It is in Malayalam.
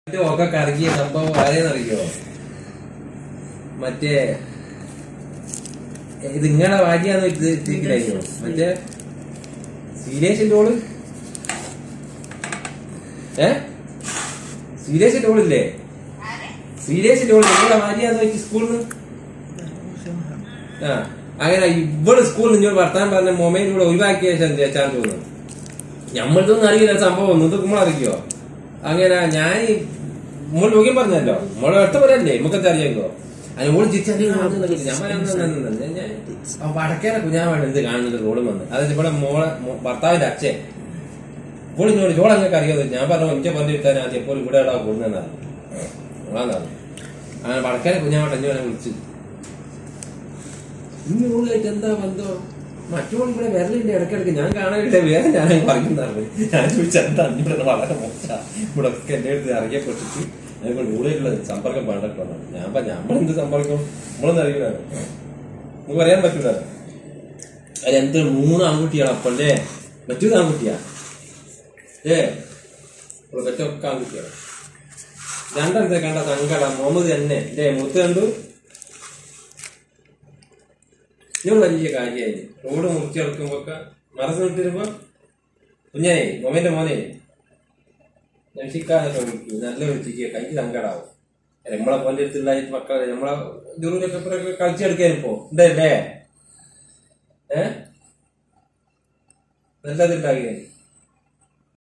മറ്റേ ഒക്കെ കറങ്ങിയ സംഭവം ആരെന്നറിയോ മറ്റേ ഇത് ഇങ്ങനെ വാരിയാന്ന് ഇത് തിരിക്കില്ലായിരുന്നു മറ്റേ സീരിയസിന്റെ ഓള് ഏ സീരിയസിന്റെ ഓളില്ലേ സീരിയസിന്റെ ഓള് നിങ്ങളെ വാരിയാന്ന് വെച്ച് സ്കൂളിൽ നിന്ന് ആ അങ്ങനെ ഇവള് സ്കൂളിൽ ഇഞ്ഞോട് വർത്താൻ പറഞ്ഞ മൊബൈലിലൂടെ ഒഴിവാക്കിയ ശേഷം ചേച്ചാൻ തോന്നുന്നു ഞമ്മൾക്കൊന്നും അറിയില്ല സംഭവം നിങ്ങൾക്ക് അറിയിക്കോ അങ്ങനെ ഞാൻ മോൾ നോക്കിയും പറഞ്ഞല്ലോ മോളെ ഒറ്റ പറയല്ലേ നമുക്കെന്താ അറിയാമോ അതിന് ഓള് തിരിച്ചറിയ ഞാൻ പറയാൻ വടക്കേറെ കുഞ്ഞാവാണ് എന്ത് കാണുന്നത് റോഡും വന്ന് അതായത് ഇവിടെ മോളെ മോ- ഭർത്താവിന്റെ അച്ഛൻ ഇപ്പോൾ ഇങ്ങോട്ട് ചോള അങ്ങനെ അറിയാതെ ഞാൻ പറഞ്ഞു എനിക്ക് പറഞ്ഞു വിട്ടാൻ ആദ്യം എപ്പോൾ ഇവിടെ ഇടാ കൂടുന്നതാണ് അതാണ് അങ്ങനെ വടക്കേറെ കുഞ്ഞാവട്ടെ എന്നെ വിളിച്ചു ഇന്ന് ഓളായിട്ട് എന്താ ബന്ധം മറ്റോൾ ഇവിടെ വരലിന്റെ ഇടയ്ക്കിടയ്ക്ക് ഞാൻ കാണാനില്ല വേറെ ഞാൻ പറയുന്നതാണ് ഞാൻ ചോദിച്ചാൽ എന്താ ഇവിടെ വളരെ മോശ ഇവിടെ ഒക്കെ എന്റെ അടുത്ത് അറിയപ്പെട്ടിട്ട് ഞങ്ങൾ കൂടുതലുള്ള സമ്പർക്കം പാടക്കണം ഞാൻ പറഞ്ഞു നമ്മളെന്ത് സമ്പർക്കം നമ്മളൊന്നും അറിയില്ല നമുക്ക് പറയാൻ പറ്റൂല അത് എന്ത് മൂന്ന് ആൺകുട്ടിയാണ് അപ്പല്ലേ മറ്റൊരു ആൺകുട്ടിയാ ഏ ഇവിടെ മറ്റൊക്കെ ആൺകുട്ടിയാണ് രണ്ടെണ്ണത്തെ കണ്ട സങ്കടം മുഹമ്മദ് തന്നെ അല്ലേ മുത്ത് കണ്ടു ഇത് വലിയ കാര്യമായി റോഡ് മുറിച്ച് കിടക്കുമ്പോക്കെ മറസ് വിട്ടിരുമ്പോ കുഞ്ഞാനെ മൊമന്റെ മോനെ നശിക്കാനൊക്കെ വിളിക്കും നല്ല വിളിച്ചിരിക്കുക കൈക്ക് സങ്കടാവും നമ്മളെ പോലെ അടുത്തുള്ള ഈ മക്കളെ നമ്മളെ ദൂരൊക്കെ ഇപ്പറൊക്കെ കളിച്ചെടുക്കാൻ ഇപ്പോ ഉണ്ടല്ലേ ഏ നല്ലതുണ്ടാകില്ലേ